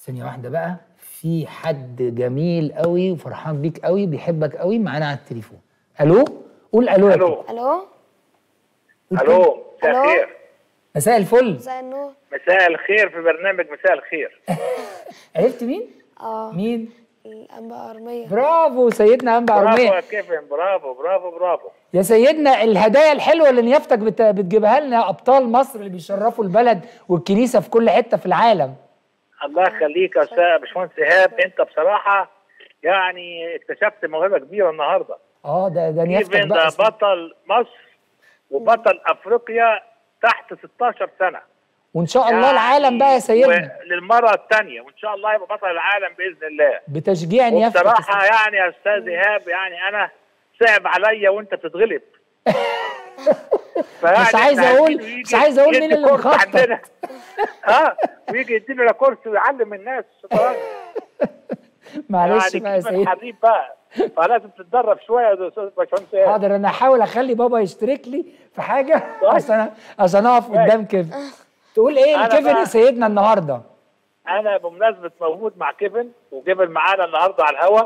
ثانية واحدة بقى في حد جميل قوي وفرحان بيك قوي بيحبك قوي معانا على التليفون الو قول الو يا الو كابتن. الو قول الو مساء ألو؟ الخير مساء الفل مساء النور مساء الخير في برنامج مساء الخير عرفت مين؟ اه مين؟ الانباء ارميه برافو سيدنا انبا برافو عرمية يا كيفن برافو برافو برافو يا سيدنا الهدايا الحلوة اللي نيافتك بت- بتجيبها لنا أبطال مصر اللي بيشرفوا البلد والكنيسة في كل حتة في العالم الله يخليك يا استاذ باشمهندس ايهاب انت بصراحه يعني اكتشفت موهبه كبيره النهارده اه ده ده نيافتك كيفن بقى ده بطل مصر وبطل افريقيا تحت 16 سنه وإن شاء الله العالم بقى يا سيدنا للمره الثانيه وان شاء الله يبقى بطل العالم باذن الله بتشجيع نيافتك يا وبصراحه سيدنا. يعني يا استاذ ايهاب يعني انا صعب عليا وانت بتتغلب فيعني مش عايز إحنا أقول- عايزينه يجي مش عايز أقول مين يدي اللي كورس مخطط. عندنا اه ويجي يدينا كورس ويعلم الناس الشطرنج معلش يعني بقى يا كيف سيدنا الحبيب بقى فلازم تتدرب شويه يا استاذ باشمهندس إيهاب. حاضر انا هحاول اخلي بابا يشترك لي في حاجه طيب. عشان عشان اقف ماشي. قدام كيفن تقول ايه أنا لكيفن يا بقى- سيدنا النهارده انا بمناسبه موجود مع كيفن وكيفن معانا النهارده على الهوا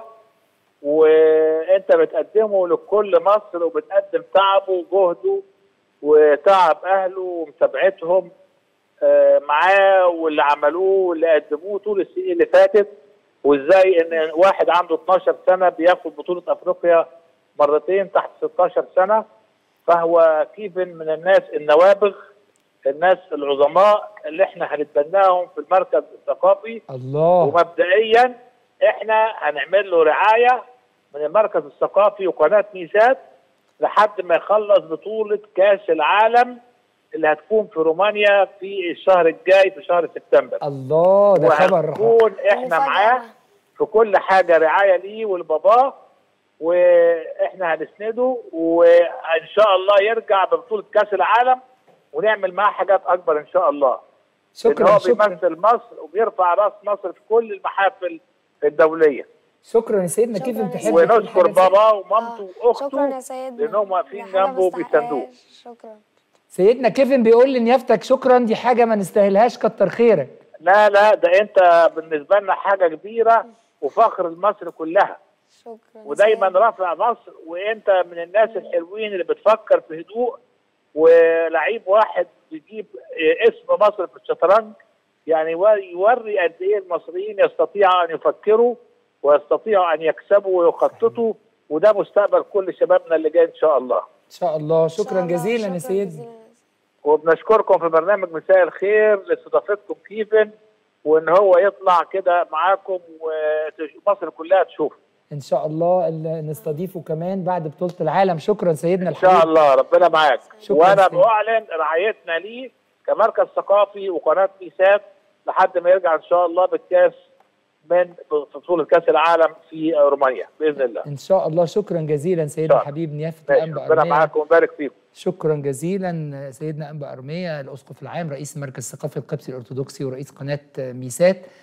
وانت بتقدمه لكل مصر وبتقدم تعبه وجهده وتعب اهله ومتابعتهم آه، معاه واللي عملوه واللي قدموه طول السنين اللي فاتت وازاي ان واحد عنده 12 سنه بياخد بطوله افريقيا مرتين تحت 16 سنه فهو كيفن من الناس النوابغ الناس العظماء اللي احنا هنتبناهم في المركز الثقافي الله ومبدئيا احنا هنعمل له رعايه من المركز الثقافي وقناه ميزات لحد ما يخلص بطوله كاس العالم اللي هتكون في رومانيا في الشهر الجاي في شهر سبتمبر الله ده خبر وهنكون احنا مفاجأة. معاه في كل حاجه رعايه ليه ولباباه واحنا هنسنده وان شاء الله يرجع ببطوله كاس العالم ونعمل معاه حاجات اكبر ان شاء الله لان شكرا هو شكرا بيمثل مصر وبيرفع راس مصر في كل المحافل الدوليه شكرا يا سيدنا شكراً كيفن يا تحب سيدنا. تقول ونشكر حاجة يا باباه ومامته شكرا واخته يا سيدنا لانهم واقفين دي حاجة جنبه ما وبيساندوه استحقهاش. شكرا سيدنا كيفن بيقول لي نيافتك شكرا دي حاجه ما نستاهلهاش كتر خيرك لا لا ده انت بالنسبه لنا حاجه كبيره وفخر لمصر كلها شكرا يا ودايما سيدنا. رافع مصر وانت من الناس الحلوين اللي بتفكر في هدوء ولعيب واحد بيجيب اه، اسم مصر في الشطرنج يعني يوري- يوري قد ايه المصريين يستطيعوا ان يفكروا ويستطيعوا ان يكسبوا ويخططوا وده مستقبل كل شبابنا اللي جاي ان شاء الله ان شاء الله إن شاء شكرا الله. جزيلا شكراً يا سيدنا جزيلاً. وبنشكركم في برنامج مساء الخير لاستضافتكم كيفن وان هو يطلع كده معاكم ومصر كلها تشوف ان شاء الله ال- نستضيفه كمان بعد بطوله العالم شكرا سيدنا ان شاء الحبيب الله ربنا معاك شكراً وانا سيدي. بعلن رعايتنا ليه كمركز ثقافي وقناه ميسات لحد ما يرجع ان شاء الله بالكاس من بطوله كاس العالم في رومانيا باذن الله ان شاء الله شكرا جزيلا سيدنا شاء الله. الحبيب نيافه ماشي انبا ربنا أرمية. معاكم ويبارك فيكم شكرا جزيلا سيدنا انبا ارميه الاسقف العام رئيس المركز الثقافي القبسي الارثوذكسي ورئيس قناه ميسات